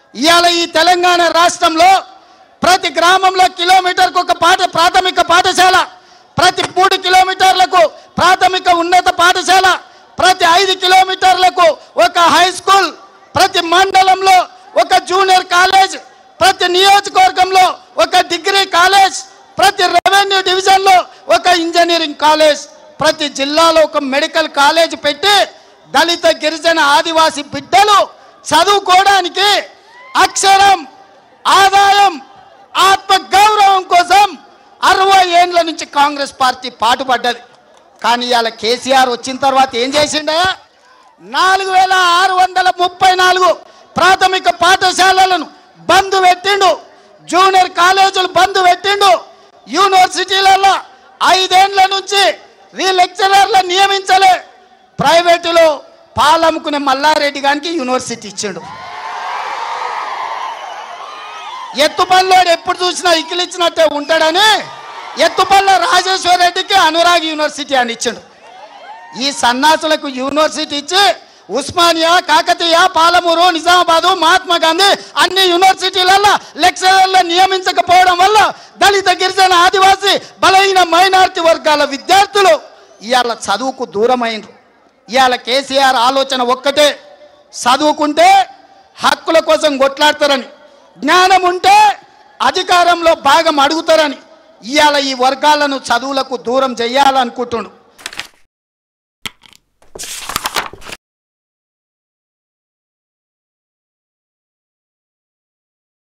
ఇవాళ ఈ తెలంగాణ రాష్ట్రంలో ప్రతి గ్రామంలో కిలోమీటర్కు ఒక పాఠ ప్రాథమిక పాఠశాల ప్రతి మూడు కిలోమీటర్లకు ప్రాథమిక ఉన్నత పాఠశాల ప్రతి ఐదు కిలోమీటర్లకు ఒక హై స్కూల్ ప్రతి మండలంలో ఒక జూనియర్ కాలేజ్ ప్రతి నియోజకవర్గంలో ఒక డిగ్రీ కాలేజ్ ప్రతి రెవెన్యూ డివిజన్లో ఒక ఇంజనీరింగ్ కాలేజ్ ప్రతి జిల్లాలో ఒక మెడికల్ కాలేజ్ పెట్టి దళిత గిరిజన ఆదివాసి బిడ్డలు చదువుకోవడానికి అక్షరం ఆదాయం ఆత్మ గౌరవం కోసం అరవై ఏండ్ల నుంచి కాంగ్రెస్ పార్టీ పాటుపడ్డది కానీ ఇవాళ కేసీఆర్ వచ్చిన తర్వాత ఏం చేసిండా నాలుగు వేల ఆరు వందల ముప్పై నాలుగు ప్రాథమిక పాఠశాలలను బంద్ పెట్టిండు జూనియర్ కాలేజీలు బంద్ పెట్టిండు యూనివర్సిటీలలో ఐదేండ్ల నుంచి ఈ లెక్చరర్లు నియమించలే ప్రైవేటులో పాలమ్ముకునే మల్లారెడ్డి గారికి యూనివర్సిటీ ఇచ్చిండు ఎత్తుపల్లోడు ఎప్పుడు చూసినా ఇక్కిలిచ్చినట్టే ఉంటాడని ఎత్తుపల్ల రాజేశ్వర రెడ్డికి అనురాగ్ యూనివర్సిటీ అని ఇచ్చిండు ఈ సన్నాసులకు యూనివర్సిటీ ఇచ్చి ఉస్మానియా కాకతీయ పాలమూరు నిజామాబాదు మహాత్మా గాంధీ అన్ని యూనివర్సిటీలలో లెక్చరర్లు నియమించకపోవడం వల్ల దళిత గిరిజన ఆదివాసీ బలహీన మైనారిటీ వర్గాల విద్యార్థులు ఇవాళ చదువుకు దూరమైనరు ఇవాళ కేసీఆర్ ఆలోచన ఒక్కటే చదువుకుంటే హక్కుల కోసం కొట్లాడతారని జ్ఞానం ఉంటే అధికారంలో భాగం అడుగుతారని ఇవాళ ఈ వర్గాలను చదువులకు దూరం చేయాలనుకుంటుండు